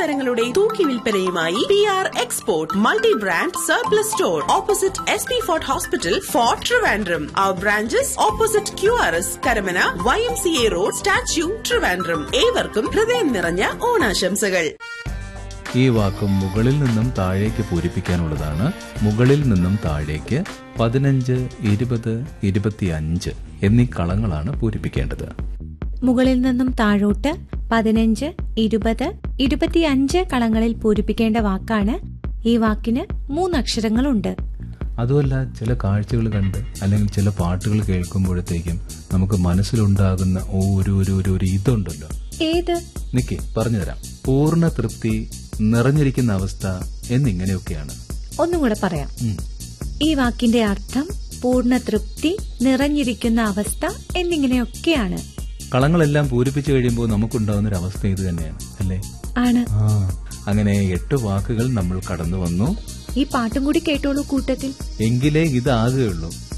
തുണിത്തരങ്ങളുടെ തൂക്കി വിൽപ്പനയുമായി P R export multi brand surplus store opposite S P fort hospital fort Trivandrum our branches opposite Q R S Karamana Y M C A road statue Trivandrum ഏവർക്കും ഹൃദയം നിറഞ്ഞ ഓണാശംസകൾ ഈ വാക്കും മുകളിൽ നിന്നും താഴേക്ക് പൂരിപ്പിക്കാനുള്ളതാണ് മുകളിൽ നിന്നും താഴേക്ക് പതിനഞ്ച് ഇരുപത് ഇരുപത്തിയഞ്ച് എന്നീ കളങ്ങളാണ് പൂരിപ്പിക്കേണ്ടത് മുകളിൽ നിന്നും താഴോട്ട് പതിനഞ്ച് ഇരുപത് ഇരുപത്തിയഞ്ച് കളങ്ങളിൽ പൂരിപ്പിക്കേണ്ട വാക്കാണ് ഈ വാക്കിന് മൂന്നക്ഷരങ്ങളുണ്ട് അതുമല്ല ചില കാഴ്ചകൾ കണ്ട് അല്ലെങ്കിൽ ചില പാട്ടുകൾ കേൾക്കുമ്പോഴത്തേക്കും നമുക്ക് മനസ്സിലുണ്ടാകുന്ന ഒരു ഒരു ഒരു ഒരു ഇതുണ്ടല്ലോ ഏത് നിക്ക് പറഞ്ഞുതരാം പൂർണ്ണ തൃപ്തി നിറഞ്ഞിരിക്കുന്ന അവസ്ഥ എന്നിങ്ങനെയൊക്കെയാണ് ഒന്നും കൂടെ പറയാം ഉം. ഈ വാക്കിന്റെ അർത്ഥം പൂർണ്ണ തൃപ്തി നിറഞ്ഞിരിക്കുന്ന അവസ്ഥ എന്നിങ്ങനെയൊക്കെയാണ് കളങ്ങളെല്ലാം പൂരിപ്പിച്ചു കഴിയുമ്പോൾ നമുക്കുണ്ടാകുന്ന ഒരു അവസ്ഥ ഇത് തന്നെയാണ് അല്ലേ ആണ് ആ അങ്ങനെ എട്ട് വാക്കുകൾ നമ്മൾ കടന്നു വന്നു ഈ പാട്ടും കൂടി കേട്ടോളൂ കൂട്ടത്തിൽ എങ്കിലേ ഇതാകുകയുള്ളൂ